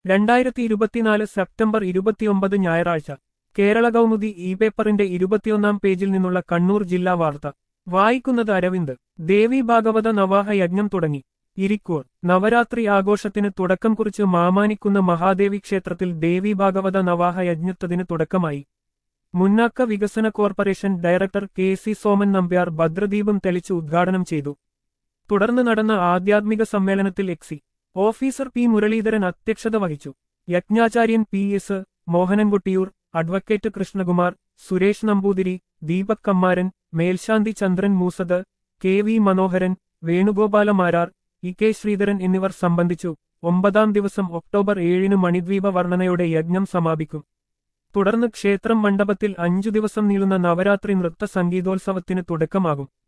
രണ്ടായിരത്തി ഇരുപത്തിനാല് സെപ്റ്റംബർ ഇരുപത്തിയൊമ്പത് ഞായറാഴ്ച കേരള കൗമുദി ഇ പേപ്പറിന്റെ ഇരുപത്തിയൊന്നാം പേജിൽ നിന്നുള്ള കണ്ണൂർ ജില്ലാ വാർത്ത വായിക്കുന്നത് അരവിന്ദ് ദേവി ഭാഗവത നവാഹ യജ്ഞം തുടങ്ങി ഇരിക്കൂർ നവരാത്രി ആഘോഷത്തിന് തുടക്കം കുറിച്ച് മാമാനിക്കുന്ന മഹാദേവി ക്ഷേത്രത്തിൽ ദേവി ഭാഗവത നവാഹ യജ്ഞത്തതിന് തുടക്കമായി മുന്നാക്ക വികസന corporation director K C Soman Nambiar ഭദ്രദീപം തെളിച്ച് ഉദ്ഘാടനം ചെയ്തു തുടർന്ന് നടന്ന ആധ്യാത്മിക സമ്മേളനത്തിൽ എക്സി ഓഫീസർ പി മുരളീധരൻ അധ്യക്ഷത വഹിച്ചു യജ്ഞാചാര്യൻ P S Mohanankuttiyur advocate Krishnakumar Suresh Namboothiri Deepak Kammaran മേൽശാന്തി Chandran Moosad K V Manoharan Venugopala Marar E K Sreedharan എന്നിവർ സംബന്ധിച്ചു ഒമ്പതാം ദിവസം ഒക്ടോബർ ഏഴിന് മണിദ്വീപ വർണ്ണനയോടെ യജ്ഞം സമാപിക്കും തുടർന്ന് ക്ഷേത്രം മണ്ഡപത്തിൽ അഞ്ചു ദിവസം നീളുന്ന നവരാത്രി നൃത്ത സംഗീതോത്സവത്തിന് തുടക്കമാകും